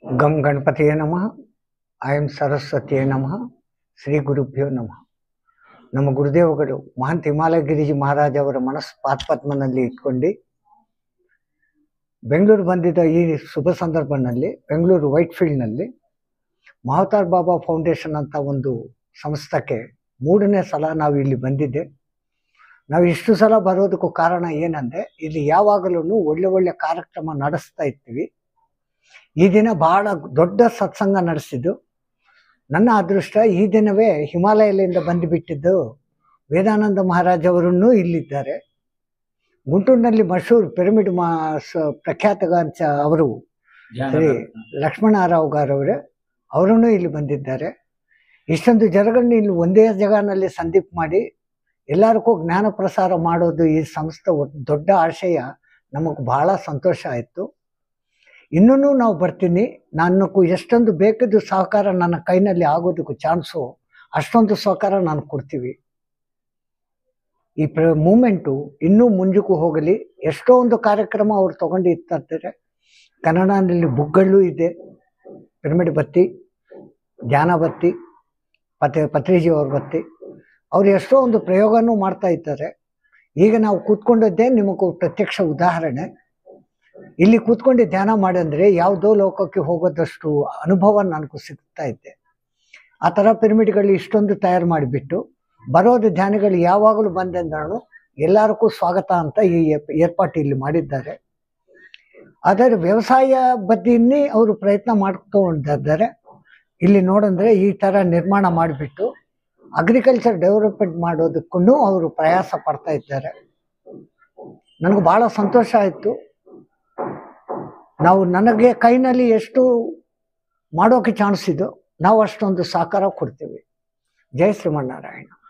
ಗಂ ಗಣಪತಿಯೇ ನಮಃ ಐಂ ಸರಸ್ವತಿಯೇ ನಮಃ ಶ್ರೀ ಗುರುಭ್ಯೋ ನಮಃ ನಮ್ಮ ಗುರುದೇವಗಳು ಮಹಂತ ಹಿಮಾಲಯ ಗಿರಿಜಿ ಮಹಾರಾಜ ಅವರ ಮನಸ್ಸು ಪಾತ್ಪದ್ಮನಲ್ಲಿ ಇಟ್ಕೊಂಡು ಬೆಂಗಳೂರು ಬಂದಿದ್ದ ಈ ಶುಭ ಸಂದರ್ಭದಲ್ಲಿ ಬೆಂಗಳೂರು ವೈಟ್ ಫೀಲ್ಡ್ನಲ್ಲಿ ಮಹತಾರ್ ಬಾಬಾ ಫೌಂಡೇಶನ್ ಅಂತ ಒಂದು ಸಂಸ್ಥಕ್ಕೆ ಮೂರನೇ ಸಲ ನಾವು ಇಲ್ಲಿ ಬಂದಿದ್ದೆ ನಾವು ಇಷ್ಟು ಸಲ ಬರೋದಕ್ಕೂ ಕಾರಣ ಏನಂದ್ರೆ ಇಲ್ಲಿ ಯಾವಾಗಲೂ ಒಳ್ಳೆ ಒಳ್ಳೆ ಕಾರ್ಯಕ್ರಮ ನಡೆಸ್ತಾ ಇರ್ತೀವಿ ಈ ದಿನ ಬಹಳ ದೊಡ್ಡ ಸತ್ಸಂಗ ನಡೆಸಿದ್ದು ನನ್ನ ಅದೃಷ್ಟ ಈ ದಿನವೇ ಹಿಮಾಲಯದಿಂದ ಬಂದು ಬಿಟ್ಟಿದ್ದು ವೇದಾನಂದ ಮಹಾರಾಜ್ ಅವರನ್ನು ಇಲ್ಲಿದ್ದಾರೆ ಗುಂಟೂರಿನಲ್ಲಿ ಮಶೂರ್ ಪಿರಮಿಡ್ ಮಾ ಸ- ಪ್ರಖ್ಯಾತಗಾಂಚ ಅವರು ಶ್ರೀ ಲಕ್ಷ್ಮಣರಾವ್ ಗಾರವರೇ ಅವರನ್ನು ಇಲ್ಲಿ ಬಂದಿದ್ದಾರೆ ಇಷ್ಟೊಂದು ಜನಗಳನ್ನ ಇಲ್ಲಿ ಒಂದೇ ಜಗನಲ್ಲಿ ಸಂದೀಪ್ ಮಾಡಿ ಎಲ್ಲರಿಗೂ ಜ್ಞಾನ ಪ್ರಸಾರ ಮಾಡೋದು ಈ ಸಂಸ್ಥೆ ಒಟ್- ದೊಡ್ಡ ಆಶಯ ನಮಗೆ ಬಹಳ ಸಂತೋಷ ಆಯಿತು ಇನ್ನೂ ನಾವು ಬರ್ತೀನಿ ನನ್ನಕ್ಕೂ ಎಷ್ಟೊಂದು ಬೇಕಿದ್ದು ಸಹಕಾರ ನನ್ನ ಕೈನಲ್ಲಿ ಆಗೋದಕ್ಕೂ ಚಾನ್ಸು ಅಷ್ಟೊಂದು ಸಹಕಾರ ನಾನು ಕೊಡ್ತೀವಿ ಈ ಪ್ರ ಮೂಮೆಂಟು ಇನ್ನೂ ಮುಂಜಕ್ಕೂ ಹೋಗಲಿ ಎಷ್ಟೋ ಒಂದು ಕಾರ್ಯಕ್ರಮ ಅವ್ರು ತಗೊಂಡು ಇರ್ತಾರೆ ಕನ್ನಡದಲ್ಲಿ ಬುಕ್ಗಳು ಇದೆ ಪಿರಮಿಡ್ ಬತ್ತಿ ಧ್ಯಾನ ಬತ್ತಿ ಪತೆ ಪತ್ರಿಜಿ ಅವ್ರ ಬತ್ತಿ ಅವ್ರು ಎಷ್ಟೋ ಒಂದು ಪ್ರಯೋಗನೂ ಮಾಡ್ತಾ ಇದ್ದಾರೆ ಈಗ ನಾವು ಕೂತ್ಕೊಂಡದ್ದೇ ನಿಮಗೂ ಪ್ರತ್ಯಕ್ಷ ಉದಾಹರಣೆ ಇಲ್ಲಿ ಕೂತ್ಕೊಂಡು ಧ್ಯಾನ ಮಾಡಂದ್ರೆ ಯಾವುದೋ ಲೋಕಕ್ಕೆ ಹೋಗೋದಷ್ಟು ಅನುಭವ ನನಗೂ ಸಿಗ್ತಾ ಇದೆ ಆ ಥರ ಪಿರಮಿಡ್ಗಳು ಇಷ್ಟೊಂದು ತಯಾರು ಮಾಡಿಬಿಟ್ಟು ಬರೋದು ಧ್ಯಾನಿಗಳು ಯಾವಾಗಲೂ ಬಂದೆಂದ್ರೂ ಎಲ್ಲರಿಗೂ ಸ್ವಾಗತ ಅಂತ ಈ ಏರ್ಪ- ಏರ್ಪಾಟು ಇಲ್ಲಿ ಮಾಡಿದ್ದಾರೆ ಆದರೆ ವ್ಯವಸಾಯ ಬದಿಯನ್ನೇ ಅವರು ಪ್ರಯತ್ನ ಮಾಡ್ಕೊಂಡಿದ್ದಾರೆ ಇಲ್ಲಿ ನೋಡಂದ್ರೆ ಈ ಥರ ನಿರ್ಮಾಣ ಮಾಡಿಬಿಟ್ಟು ಅಗ್ರಿಕಲ್ಚರ್ ಡೆವಲಪ್ಮೆಂಟ್ ಮಾಡೋದಕ್ಕೂ ಅವರು ಪ್ರಯಾಸ ಪಡ್ತಾ ಇದ್ದಾರೆ ನನಗೆ ಭಾಳ ಸಂತೋಷ ಆಯಿತು ನಾವು ನನಗೆ ಕೈನಲ್ಲಿ ಎಷ್ಟು ಮಾಡೋಕೆ ಚಾನ್ಸ್ ಇದೋ ನಾವು ಅಷ್ಟೊಂದು ಸಹಕಾರ ಕೊಡ್ತೀವಿ ಜೈ ಶ್ರೀಮನ್ನಾರಾಯಣ